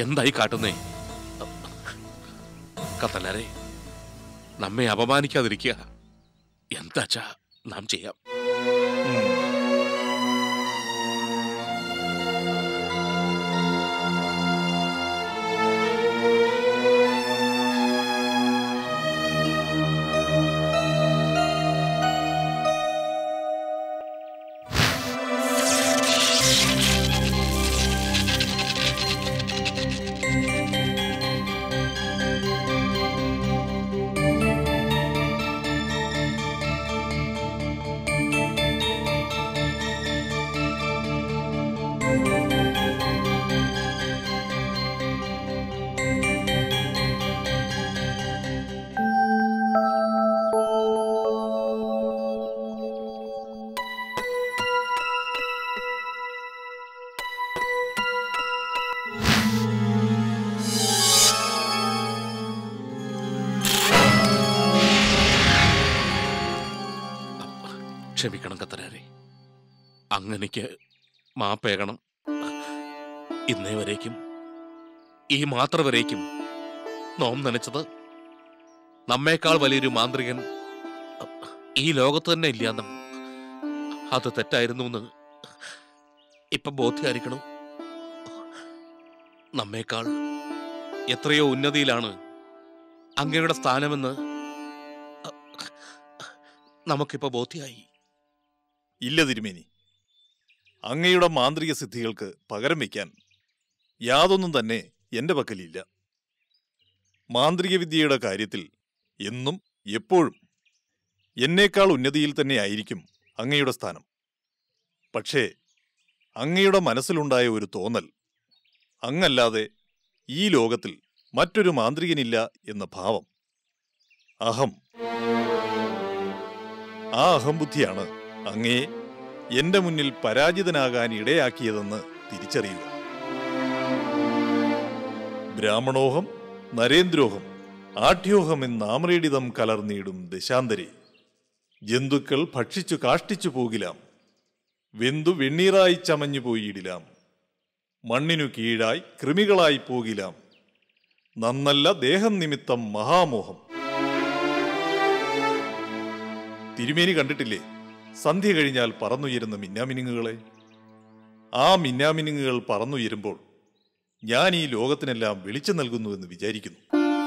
എന്തായി കാട്ടുന്നേ കത്തല്ലാരെ നമ്മെ അപമാനിക്കാതിരിക്കുക എന്താച്ചാ നാം ചെയ്യാം ക്ഷമിക്കണം കത്തനാരെ അങ്ങനെക്ക് മാപ്പേകണം ഇന്നേ വരേക്കും ഈ മാത്ര വരേക്കും നോം നനച്ചത് നമ്മേക്കാൾ വലിയൊരു മാന്ത്രികൻ ഈ ലോകത്ത് തന്നെ ഇല്ലാന്നും അത് തെറ്റായിരുന്നു എന്ന് ഇപ്പൊ ബോധ്യായിരിക്കണം നമ്മേക്കാൾ എത്രയോ ഉന്നതിയിലാണ് അങ്ങയുടെ സ്ഥാനമെന്ന് നമുക്കിപ്പോ ബോധ്യായി ഇല്ല തിരുമേനി അങ്ങയുടെ മാന്ത്രിക സിദ്ധികൾക്ക് പകരം വയ്ക്കാൻ യാതൊന്നും തന്നെ എന്റെ പക്കലില്ല മാന്ത്രിക വിദ്യയുടെ കാര്യത്തിൽ എന്നും എപ്പോഴും എന്നേക്കാൾ ഉന്നതിയിൽ തന്നെ ആയിരിക്കും അങ്ങയുടെ സ്ഥാനം പക്ഷേ അങ്ങയുടെ മനസ്സിലുണ്ടായ ഒരു തോന്നൽ അങ്ങല്ലാതെ ഈ ലോകത്തിൽ മറ്റൊരു മാന്ത്രികനില്ല എന്ന ഭാവം അഹം ആ അഹംബുദ്ധിയാണ് അങ്ങയെ എന്റെ മുന്നിൽ പരാജിതനാകാൻ ഇടയാക്കിയതെന്ന് തിരിച്ചറിയുക ബ്രാഹ്മണോഹം നരേന്ദ്രോഹം ആഠ്യോഹം എന്നാമ്രേഡിതം കലർന്നിടും ദശാന്തരെ ജന്തുക്കൾ ഭക്ഷിച്ചു കാഷ്ടിച്ചു പോകിലാം വെന്തു വെണ്ണീറായി ചമഞ്ഞു പോയിടിലാം മണ്ണിനു കീഴായി കൃമികളായി പോകിലാം നന്നല്ല ദേഹം നിമിത്തം മഹാമോഹം തിരുമേനി കണ്ടിട്ടില്ലേ സന്ധ്യ കഴിഞ്ഞാൽ പറന്നുയരുന്ന മിന്നാമിനുങ്ങുകളെ ആ മിന്നാമിനുങ്ങുകൾ പറന്നുയരുമ്പോൾ ഞാൻ ഈ ലോകത്തിനെല്ലാം വെളിച്ചം നൽകുന്നുവെന്ന് വിചാരിക്കുന്നു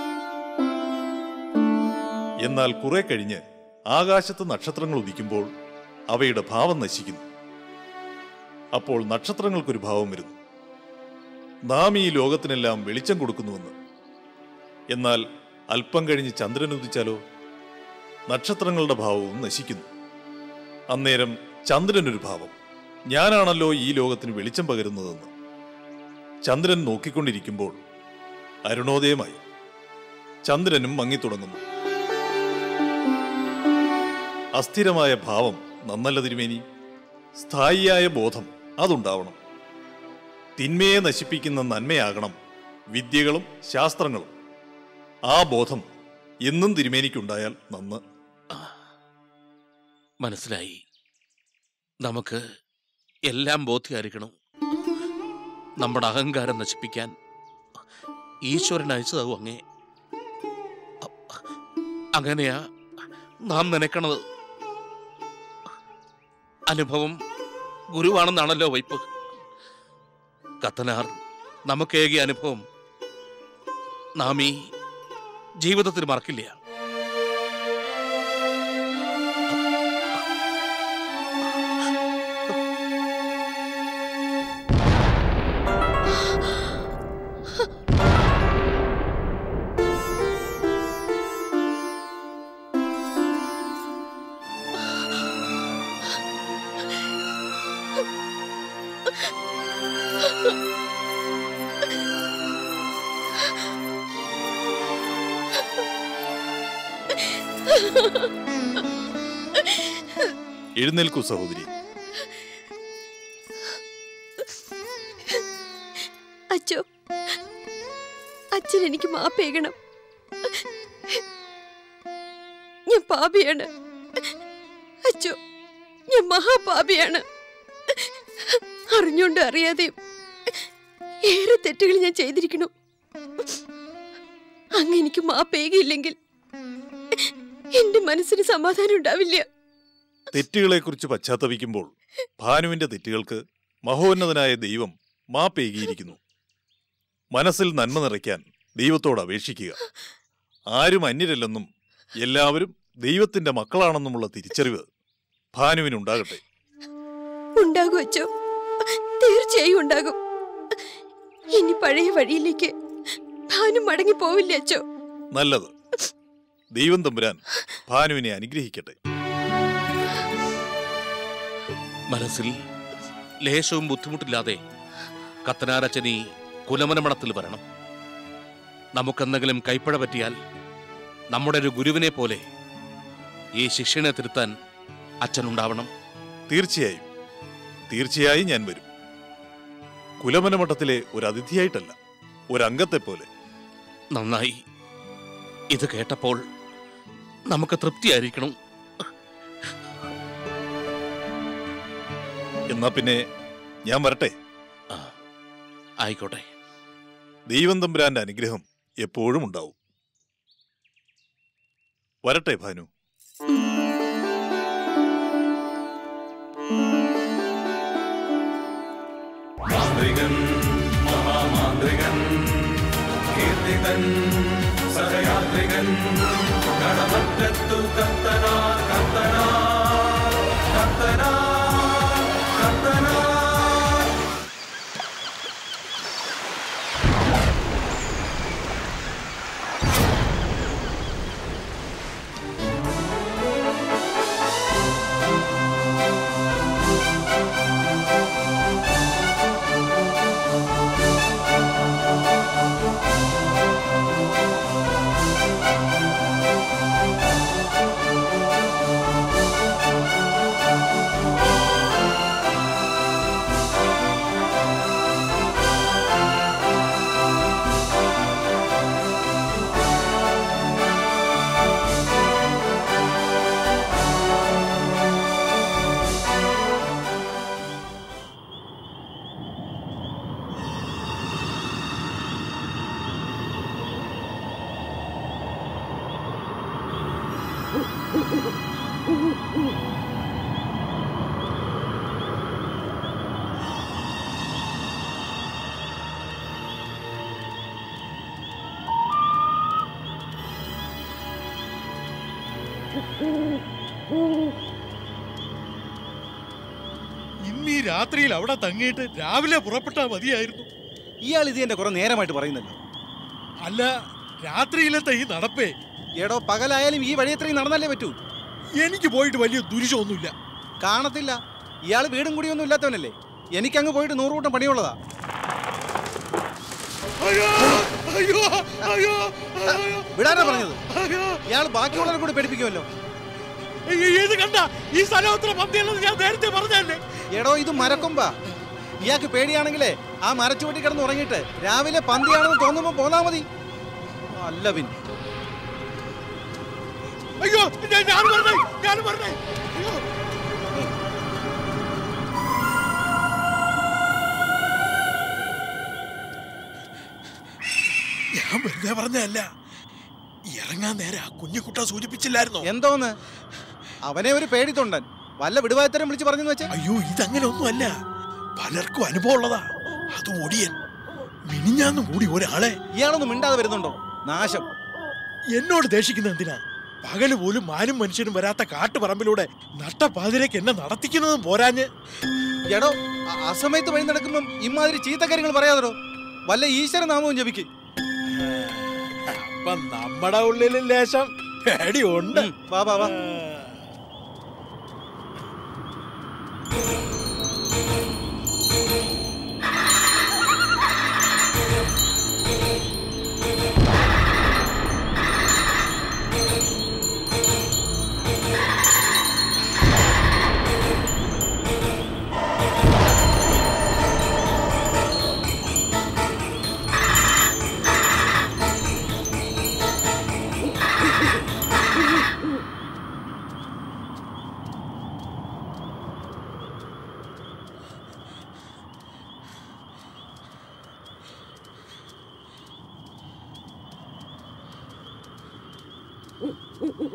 എന്നാൽ കുറെ കഴിഞ്ഞ് ആകാശത്ത് നക്ഷത്രങ്ങൾ ഉദിക്കുമ്പോൾ അവയുടെ ഭാവം നശിക്കുന്നു അപ്പോൾ നക്ഷത്രങ്ങൾക്കൊരു ഭാവം വരുന്നു നാം ഈ ലോകത്തിനെല്ലാം വെളിച്ചം കൊടുക്കുന്നുവെന്ന് എന്നാൽ അല്പം കഴിഞ്ഞ് ചന്ദ്രൻ ഉദിച്ചാലോ നക്ഷത്രങ്ങളുടെ ഭാവവും നശിക്കുന്നു അന്നേരം ചന്ദ്രനൊരു ഭാവം ഞാനാണല്ലോ ഈ ലോകത്തിന് വെളിച്ചം പകരുന്നതെന്ന് ചന്ദ്രൻ നോക്കിക്കൊണ്ടിരിക്കുമ്പോൾ അരുണോദയമായി ചന്ദ്രനും മങ്ങിത്തുടങ്ങുന്നു അസ്ഥിരമായ ഭാവം നന്നല്ല തിരുമേനി സ്ഥായിയായ ബോധം അതുണ്ടാവണം തിന്മയെ നശിപ്പിക്കുന്ന നന്മയാകണം വിദ്യകളും ശാസ്ത്രങ്ങളും ആ ബോധം എന്നും തിരുമേനിക്കുണ്ടായാൽ നന്ന് മനസ്സിലായി നമുക്ക് എല്ലാം ബോധ്യമായിരിക്കണം നമ്മുടെ അഹങ്കാരം നശിപ്പിക്കാൻ ഈശ്വരൻ അയച്ചതാവും അങ്ങേ അങ്ങനെയാ നാം നനക്കണത് അനുഭവം ഗുരുവാണെന്നാണല്ലോ വൈപ്പ് കത്തനാർ നമുക്കേകിയ അനുഭവം നാം ഈ ജീവിതത്തിൽ മറക്കില്ല എഴുന്നേൽക്കൂ സഹോദരി അച്ചോ അച്ഛൻ എനിക്ക് മാപ്പേകണം ഞാൻ പാപിയാണ് അച്ചോ ഞാൻ മഹാപാപിയാണ് അറിഞ്ഞോണ്ട് അറിയാതെയും ഏറെ തെറ്റുകൾ ഞാൻ ചെയ്തിരിക്കണു അങ്ങ് എനിക്ക് മാപ്പേകയില്ലെങ്കിൽ എന്റെ മനസ്സിന് സമാധാനം ഉണ്ടാവില്ല തെറ്റുകളെക്കുറിച്ച് പശ്ചാത്തപിക്കുമ്പോൾ ഭാനുവിന്റെ തെറ്റുകൾക്ക് മഹോന്നതനായ ദൈവം മാപ്പേകിയിരിക്കുന്നു മനസ്സിൽ നന്മ നിറയ്ക്കാൻ ദൈവത്തോട് അപേക്ഷിക്കുക ആരും അന്യരല്ലെന്നും എല്ലാവരും ദൈവത്തിന്റെ മക്കളാണെന്നുമുള്ള തിരിച്ചറിവ് ഭാനുവിനുണ്ടാകട്ടെ ഉണ്ടാകും അച്ചോ തീർച്ചയായും ഉണ്ടാകും ഇനി പഴയ വഴിയിലേക്ക് ഭാനു മടങ്ങി പോവില്ല അച്ചോ നല്ലത് ദൈവം തമ്പുരാൻ ഭാനുവിനെ അനുഗ്രഹിക്കട്ടെ മനസ്സിൽ ലേശവും ബുദ്ധിമുട്ടില്ലാതെ കത്തനാരച്ചനി കുലമനമണത്തിൽ വരണം നമുക്കെന്തെങ്കിലും കൈപ്പഴ പറ്റിയാൽ നമ്മുടെ ഒരു ഗുരുവിനെ പോലെ ഈ ശിക്ഷണെ തിരുത്താൻ അച്ഛനുണ്ടാവണം തീർച്ചയായും തീർച്ചയായും ഞാൻ വരും കുലമനമഠത്തിലെ ഒരു അതിഥിയായിട്ടല്ല ഒരംഗത്തെ പോലെ നന്നായി ഇത് കേട്ടപ്പോൾ നമുക്ക് തൃപ്തിയായിരിക്കണം എന്നാ പിന്നെ ഞാൻ വരട്ടെ ആ, ആയിക്കോട്ടെ ദൈവം തമ്പുരാന്റെ അനുഗ്രഹം എപ്പോഴും ഉണ്ടാവും വരട്ടെ ഭാനു മാന്ത്രികൻ മഹാമാന്ത്രികൻ കീർത്തിതൻ സഹയാത്രികൻ കടമറ്റത്തു കത്തനാ കത്തനാ കത്തനാ കത്തനാ ഇന്ന് ഈ രാത്രിയിൽ അവിടെ തങ്ങിയിട്ട് രാവിലെ പുറപ്പെട്ടാ മതിയായിരുന്നു ഇയാൾ ഇത് എന്റെ കുറെ നേരമായിട്ട് പറയുന്നല്ലോ അല്ല രാത്രിയിലത്തെ ഈ നടപ്പേ എടോ പകലായാലും ഈ വഴി എത്രയും നടന്നല്ലേ പറ്റൂ എനിക്ക് പോയിട്ട് വലിയ ദുരിശമൊന്നുമില്ല കാണത്തില്ല ഇയാൾ വീടും കുടിയൊന്നും ഇല്ലാത്തവനല്ലേ എനിക്കങ്ങ് പോയിട്ട് നൂറുകൂട്ടം പണിയുള്ളതാ അയ്യോ അയ്യോ അയ്യോ അയ്യോ, വിടാനാ പറഞ്ഞത് അയ്യോ ഇയാൾ ബാക്കിയുള്ളവരെ കൂടി പഠിപ്പിക്കുമല്ലോ ഈ- ഇത് കണ്ട ഈ സ്ഥലം അത്ര പന്തിയുള്ളത് ഞാൻ നേരത്തെ പറഞ്ഞല്ലേ എടോ ഇത് മരക്കൊമ്പാ ഇയാൾക്ക് പേടിയാണെങ്കിലേ ആ മരച്ചുവട്ടി കിടന്ന് ഉറങ്ങിയിട്ട് രാവിലെ പന്തിയാണെന്ന് തോന്നുമ്പോ പോന്നാ മതി അല്ല പിന്നെ അയ്യോ ഞാൻ ഞാൻ പറഞ്ഞേ ഞാൻ പറഞ്ഞേ അയ്യോ ഞാൻ വെറുതെ പറഞ്ഞതല്ല ഇറങ്ങാൻ നേരെ ആ കുഞ്ഞുകുട്ട സൂചിപ്പിച്ചില്ലായിരുന്നോ എന്തോന്ന് അവനെ ഒരു പേടിത്തൊണ്ടൻ വല്ല വിടുവായത്തരം വിളിച്ച് പറഞ്ഞെന്ന് വെച്ചാ അയ്യോ ഇതങ്ങനെ ഒന്നുമല്ല പലർക്കും അനുഭവം ഉള്ളതാ അത് ഒടിയൻ മിനിഞ്ഞാന്നും കൂടി ഒരാളെ ഇയാളൊന്നും മിണ്ടാതെ വരുന്നുണ്ടോ നാശം എന്നോട് ദേഷിക്കുന്ന എന്തിനാ പകല് പോലും മാനും മനുഷ്യനും വരാത്ത കാട്ടുപറമ്പിലൂടെ നട്ടപ്പാതിലേക്ക് എന്നെ നടത്തിക്കുന്നതും പോരാഞ്ഞ് എടോ അ- അസമയത്ത് വഴി നടക്കുമ്പം ഇമാതിരി ചീത്ത കാര്യങ്ങൾ പറയാതോ വല്ല ഈശ്വര നാമവും ജപിക്ക് അപ്പൊ നമ്മുടെ ഉള്ളിൽ ലേശം പേടി ഉണ്ട് ഉം, വാ വാ വാ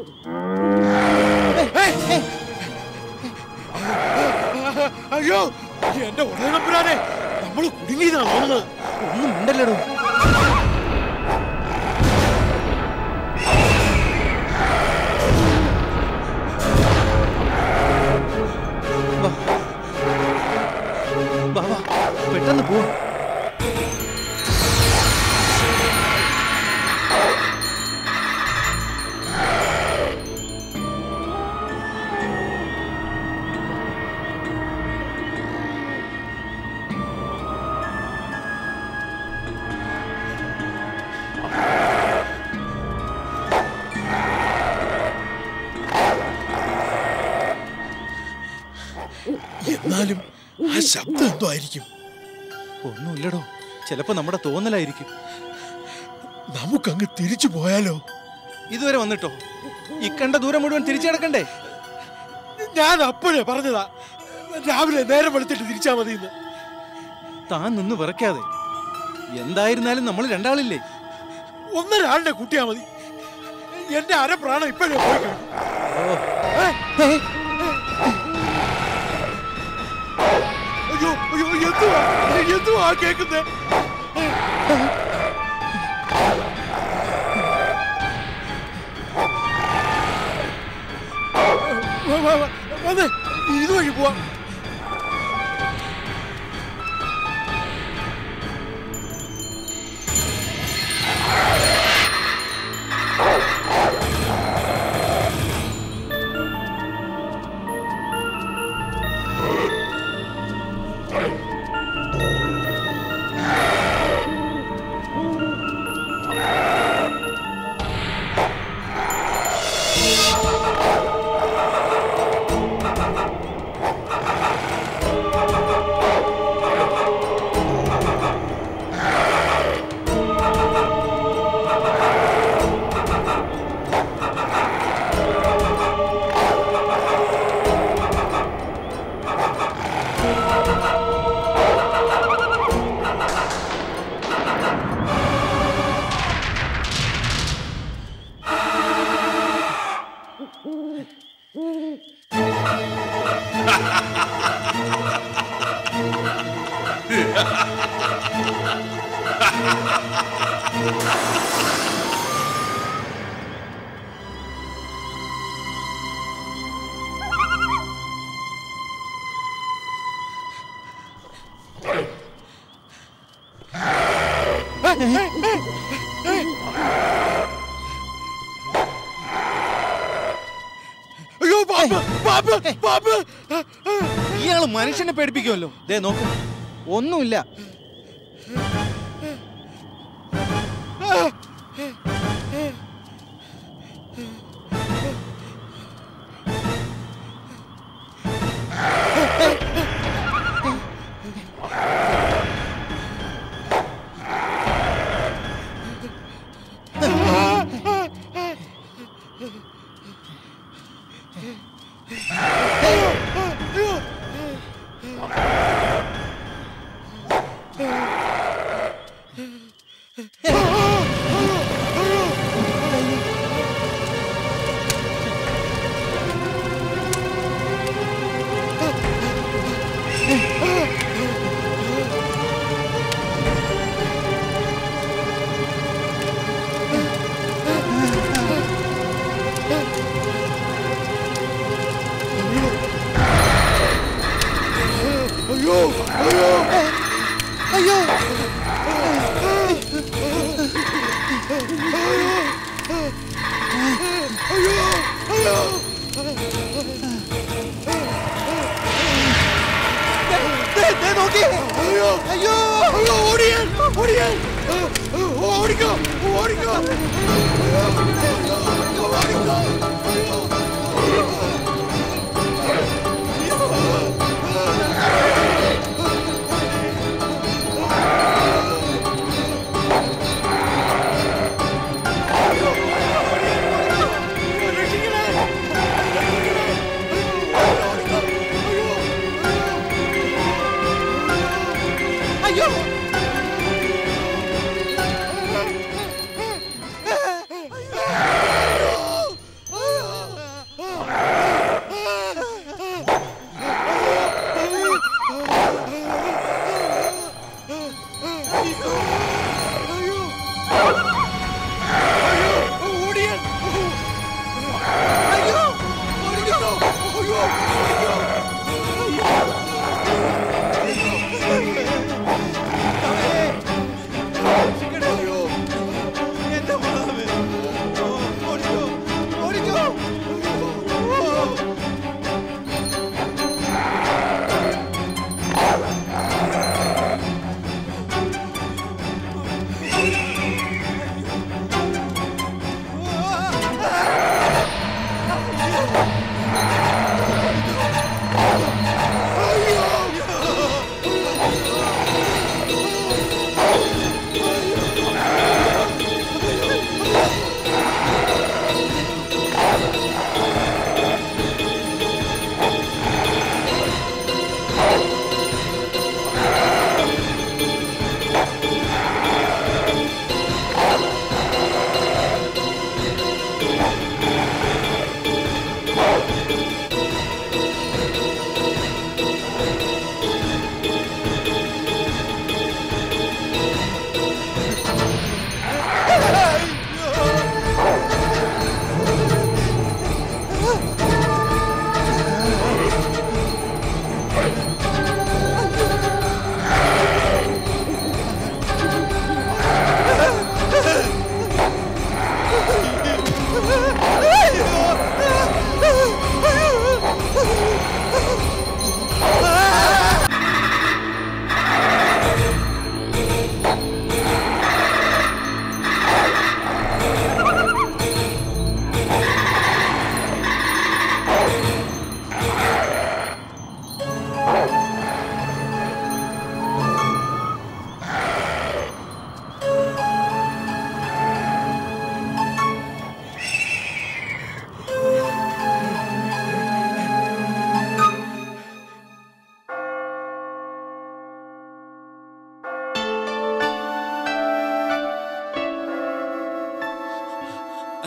അയ്യോ എന്റെ ഉടനെ നമ്പുരാനെ നമ്മൾ കുടുങ്ങിയതാ തോന്നുന്നത് ഒന്നും ഉണ്ടല്ലോ പെട്ടെന്ന് പോ എന്നാലും ആ ശബ്ദം എന്തോ ആയിരിക്കും ഒന്നുമില്ലടോ ചിലപ്പോ നമ്മുടെ തോന്നലായിരിക്കും നമുക്കങ്ങ് തിരിച്ചു പോയാലോ ഇതുവരെ വന്നിട്ടോ ഇക്കണ്ട ദൂരം മുഴുവൻ തിരിച്ചു കിടക്കണ്ടേ ഞാൻ അപ്പോഴേ പറഞ്ഞതാ രാവിലെ നേരം വെളുത്തിട്ട് തിരിച്ചാ മതി എന്ന് താൻ നിന്ന് വിറയ്ക്കാതെ എന്തായിരുന്നാലും നമ്മൾ രണ്ടാളില്ലേ ഒന്നൊരാളിനെ കൂട്ടിയാ മതി എന്റെ അരപ്രാണം ഇപ്പോഴേ പോയി കഴിഞ്ഞു ഏ? അയ്യോ അയ്യോ എന്തുവാ എന്തുവാ കേക്കുന്നേ വന്നേ ഇതുവഴി പോവാം അയ്യോ പാമ്പ് പാമ്പ് പാമ്പ് ഇയാള് മനുഷ്യനെ പേടിപ്പിക്കുമല്ലോ ദേ നോക്ക് ഒന്നുമില്ല അയ്യോ അയ്യോ അയ്യോ അയ്യോ അയ്യോ ദേ, ദേ നോക്കി അയ്യോ അയ്യോ അയ്യോ ഓടിയാൻ ഓടിയാൻ ഓടിക്കോ ഓടിക്കോ അയ്യോ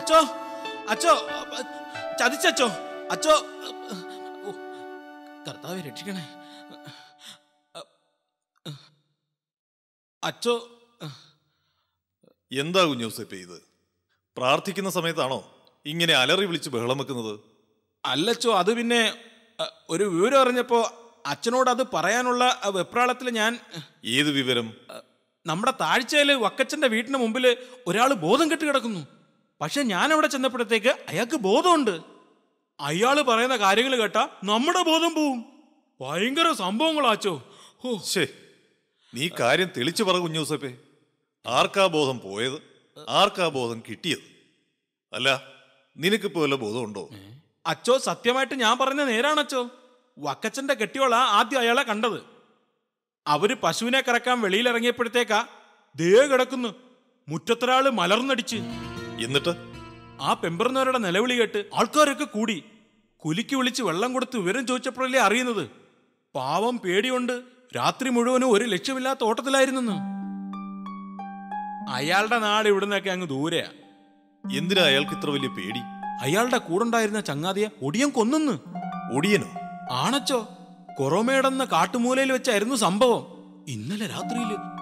അച്ചോ അച്ചോ ചതിച്ചോ അച്ചോ ഓ, കർത്താവെ രക്ഷിക്കണേ അച്ചോ എന്താ കുഞ്ഞൂസപ്പേ ഇത് പ്രാർത്ഥിക്കുന്ന സമയത്താണോ ഇങ്ങനെ അലറി വിളിച്ച് ബഹളം വെക്കുന്നത് അല്ലച്ചോ അത് പിന്നെ അ, ഒരു വിവരം അറിഞ്ഞപ്പോ അച്ഛനോട് അത് പറയാനുള്ള ആ വെപ്രാളത്തിൽ ഞാൻ ഏത് വിവരം നമ്മുടെ താഴ്ചയിൽ വക്കച്ചന്റെ വീട്ടിന് മുമ്പിൽ ഒരാൾ ബോധം കെട്ട് കിടക്കുന്നു പക്ഷെ ഞാൻ അവിടെ ചെന്നപ്പോഴത്തേക്ക് അയാൾക്ക് ബോധമുണ്ട് അയാൾ പറയുന്ന കാര്യങ്ങൾ കേട്ടാ നമ്മുടെ ബോധം പോവും ഭയങ്കര സംഭവങ്ങളാച്ചോ ഓ ശേ നീ കാര്യം തെളിച്ചു പറ കുഞ്ഞൂസപ്പേ ആർക്കാ ബോധം പോയത് ആർക്കാ ബോധം കിട്ടിയത് അല്ല നിനക്കിപ്പോ വല്ല ബോധമുണ്ടോ അച്ചോ സത്യമായിട്ട് ഞാൻ പറഞ്ഞ നേരാണച്ചോ വക്കച്ചന്റെ കെട്ടിയോളാ ആദ്യം അയാളെ കണ്ടത് അവര് പശുവിനെ കറക്കാൻ വെളിയിലിറങ്ങിയപ്പോഴത്തേക്കാ ദേ കിടക്കുന്നു മുറ്റത്തൊരാള് മലർന്നടിച്ച് എന്നിട്ട് ആ പെമ്പറുന്നവരുടെ നിലവിളി കേട്ട് ആൾക്കാരൊക്കെ കൂടി കുലിക്ക് വിളിച്ച് വെള്ളം കൊടുത്ത് വിവരം ചോദിച്ചപ്പോഴല്ലേ അറിയുന്നത് പാവം പേടിയുണ്ട് രാത്രി മുഴുവനും ഒരു ലക്ഷ്യമില്ലാത്ത ഓട്ടത്തിലായിരുന്നെന്ന് അയാളുടെ നാട് ഇവിടുന്നൊക്കെ അങ്ങ് ദൂരെയാ എന്തിനാ അയാൾക്ക് ഇത്ര വലിയ പേടി അയാളുടെ കൂടെ ചങ്ങാതിയെ ഒടിയൻ കൊന്നെന്ന് ഒടിയനോ ആണച്ചോ കൊറോമേടെന്ന കാട്ടുമൂലയിൽ വെച്ചായിരുന്നു സംഭവം ഇന്നലെ രാത്രിയിൽ